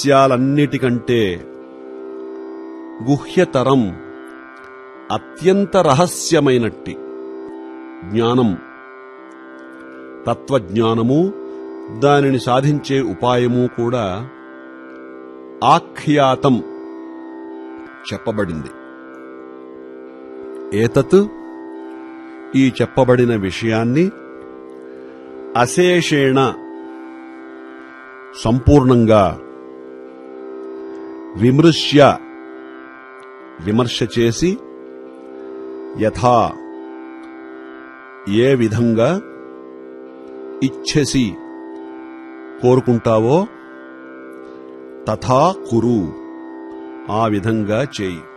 రహస్యాలన్నిటికంటే గుహ్యతరం అత్యంత రహస్యమైనట్టి జ్ఞానం తత్వజ్ఞానము దానిని సాధించే ఉపాయము కూడా ఆఖ్యాతం చెప్పబడింది ఏతత్ ఈ చెప్పబడిన విషయాన్ని అశేషేణ సంపూర్ణంగా విమృశ్య విమర్శ చేసి యథా ఏ విధంగా ఇచ్ఛసి కోరుకుంటావో తథా కురు ఆ విధంగా చేయి